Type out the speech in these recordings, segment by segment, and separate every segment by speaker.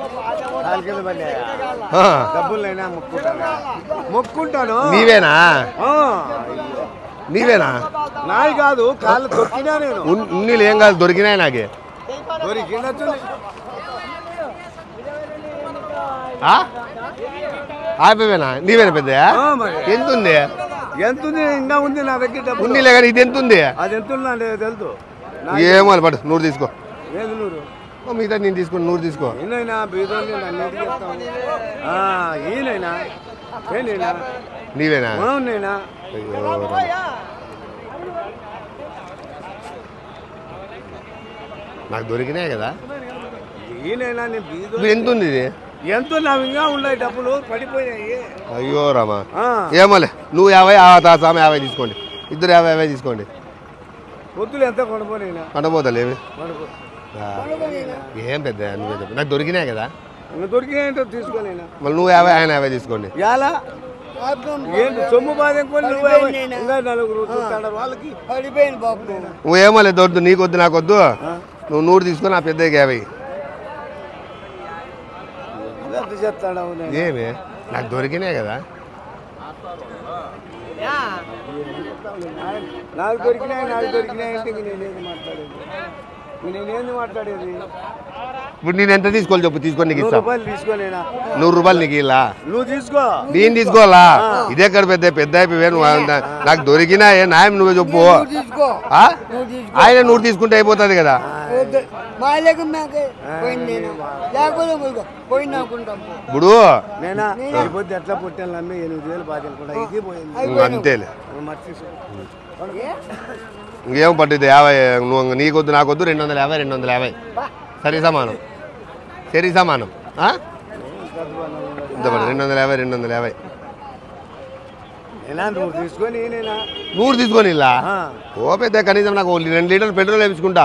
Speaker 1: కాలికెళ్ళి పడినాయా
Speaker 2: ఆ,
Speaker 1: డబ్బులైనా మొక్కుంటాను మొక్కుంటాను
Speaker 2: నీవేనా
Speaker 1: ఆ,
Speaker 2: నీవేనా
Speaker 1: నాది కాదు కాళ్ళు తొక్కినా నేను
Speaker 2: ఉన్- ఉన్నీళ్ళు ఏం కాదు దొరికినాయి నాకే
Speaker 1: దొరికినట్టు
Speaker 2: ఆ? ఆపేవేనా నీవేనా పెద్ద
Speaker 1: ఆ, మరి.
Speaker 2: ఎంత ఉంది
Speaker 1: ఎంత ఉంది ఇంకా ఉంది నా దగ్గర డబ్బులు
Speaker 2: ఉన్నీలే కానీ ఇది ఎంత ఉంది
Speaker 1: అది ఎంత ఉందా అంటే తెలుసు
Speaker 2: ఏమో పట్టు నూరు తీసుకో
Speaker 1: ఏది నూరు
Speaker 2: ఓ, మిగతా నేను తీసుకో నూరు తీసుకో
Speaker 1: ఈయనైనా బీదోని అన్నిటికీ చెప్తాము ఆ, ఈయనైనా ఏనైనా
Speaker 2: నీవేనా
Speaker 1: అవునైనా
Speaker 2: అయ్యో రామ. నాకు దొరికినాయి కదా
Speaker 1: ఈయనైనా నేను బీదో
Speaker 2: ఇప్పుడు ఎంత ఉంది ఇది
Speaker 1: ఎంత నా ఇంకా ఉన్నాయి డబ్బులు పడిపోయాయి
Speaker 2: అయ్యో రామా
Speaker 1: ఆ,
Speaker 2: ఏమోలే నువ్వు యాభై ఆ తాత యాభై తీసుకోండి ఇద్దరు యాభై యాభై తీసుకోండి
Speaker 1: పొద్దులు ఎంత కొనపోయినా
Speaker 2: పండబోతలేవి
Speaker 1: కొనుక్కో
Speaker 2: ఏం పెద్ద నువ్వే చెప్పు నాకు దొరికినాయి కదా
Speaker 1: ఇంకా దొరికినాయంటే తీసుకోలేనా
Speaker 2: మళ్ళీ నువ్వు యాభై ఆయన యాభై తీసుకోండి
Speaker 1: ఎలా ఏంటి సొమ్ము బాధ కొని నువ్వు యాభై. ఇంకా నలుగురు చూస్తాడు వాళ్ళకి
Speaker 3: పడిపోయింది బాబు
Speaker 2: నువ్వు ఏమోలే దొద్దు నీకొద్దు నాకొద్దు నువ్వు నూరు తీసుకొని నా పెద్దకి యాభై
Speaker 1: ఎంత చెప్తాడు అవును
Speaker 2: ఏమి నాకు దొరికినాయి కదా
Speaker 1: నాకు దొరికినాయి నాకు దొరికినాయి అంటే ఇంక నేనేది మాట్లాడేది ఇంక నేనేంది మాట్లాడేది
Speaker 2: ఇప్పుడు నేను ఎంత తీసుకోవాలి చెప్పు తీసుకొని నీకు
Speaker 1: నూరు
Speaker 2: ఇస్తా
Speaker 1: రూపాయలు తీసుకోలేనా
Speaker 2: నూరు రూపాయలు నీకు ఇలా
Speaker 1: నువ్వు తీసుకో
Speaker 2: నేను తీసుకోవాలా ఇదే ఎక్కడ పెద్ద పెద్ద అయిపోయి నువ్వు అంత- నాకు దొరికినాయే న్యాయం నువ్వే చెప్పు
Speaker 3: తీసుకో
Speaker 2: ఆ? ఆయన నూరు తీసుకుంటే అయిపోతుంది కదా
Speaker 3: వద్దు. మా లేక మేకే పోయింది నేను లేకపోతే పోయికో. పోయింది అనుకుంటాం
Speaker 2: ఇప్పుడు
Speaker 1: నేనా ఈ పొద్దు ఎట్లా పుట్టాను నమ్మి ఎనిమిది వేలు బాధ్యత కూడా ఇది పోయింది
Speaker 2: ఇంక అంతేలే
Speaker 1: మర్చిపో
Speaker 2: ఇంకేం పట్టుద్ది యాభై నువ్వు నీకొద్దు నాకొద్దు రెండు వందల యాభై రెండు వందల యాభై సరి సమానం సరి సమానం ఆ? ఇంత పడు రెండు వందల యాభై రెండు వందల యాభై
Speaker 1: నేనా నువ్వు తీసుకొని నేనా
Speaker 2: నూరు తీసుకొని ఇలా
Speaker 1: ఆ.
Speaker 2: ఓ పెద్ద కనీసం నాకు ఓ రెండు లీటర్లు పెట్రోల్ వేయించుకుంటా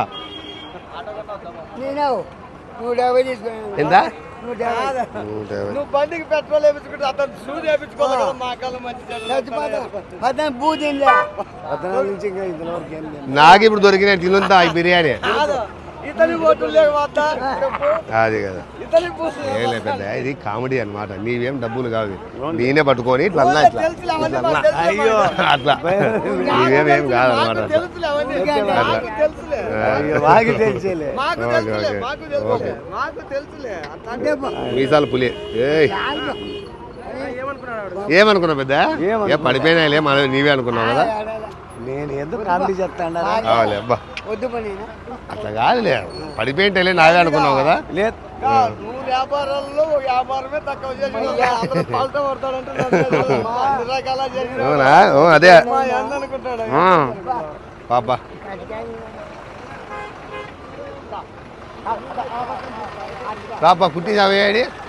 Speaker 3: నేను నూట యాభై తీసుకున్నాను
Speaker 2: ఎంత
Speaker 3: నూట యాభై
Speaker 2: నూట యాభై
Speaker 4: నువ్వు బండికి పెట్రోల్ వేపించుకుంటే అతను సూది వేపించుకోవాలి కదా మా కాలం మంచి
Speaker 3: చచ్చిపోతా అతను పూజ
Speaker 1: పద్నాలుగు నుంచి ఇంకా ఇంతవరకు ఏం లేదు
Speaker 2: నాకు ఇప్పుడు దొరికినాయి తినుంతా ఈ బిర్యానీ
Speaker 4: కాదు ఇతని ఓట్లు లేక వద్దా చెప్పు
Speaker 2: అది కదా
Speaker 4: ఇతని పూసి
Speaker 2: ఏలే పెద్ద ఇది కామెడీ అన్నమాట నీవేం డబ్బులు కావు నేనే పట్టుకొని ఇట్లా అన్నా ఇట్లా
Speaker 4: తెలుసులే అవన్నీ
Speaker 2: ఇట్లా
Speaker 4: మాకు
Speaker 2: అన్నా.
Speaker 4: తెలుసులే
Speaker 1: అయ్యో.
Speaker 2: అట్లా నీవేమేం కాదన్నమాట
Speaker 4: మాకు
Speaker 2: అట్లా
Speaker 4: తెలుసులే అవన్నీ
Speaker 2: అట్లా.
Speaker 4: మాకు తెలుసులే
Speaker 1: అయ్యో వాకి తెలిసేలే
Speaker 4: మాకు
Speaker 2: ఓకే,
Speaker 4: తెలుసులే
Speaker 2: ఓకే.
Speaker 4: మాకు తెలుసులే
Speaker 2: ఓకే.
Speaker 4: మాకు తెలుసులే అంటే
Speaker 2: మీసాలు పులి ఏయ్ ఏమనుకున్నావు పెద్ద ఏ పడిపోయినాయిలే మనం నీవే అనుకున్నావు కదా
Speaker 1: నేను ఎందుకు కామెడీ చెప్తాడా
Speaker 2: కావాలి అబ్బా
Speaker 3: వద్దు పని
Speaker 2: అట్లా కాదులే పడిపోయింటేలే నావే అనుకున్నావు కదా
Speaker 1: లేదు
Speaker 4: నువ్వు వ్యాపారాల్లో ఒక వ్యాపారమే తక్కువ చేసి అందరూ పలట పడతాడంటే నన్ను మా అన్ని రకాల చేసిన
Speaker 2: అవునా ఓ, అదే
Speaker 4: మా ఎంత అనుకుంటాడు
Speaker 2: ఆ. పాప రాపా కుట్టి చావేయాడి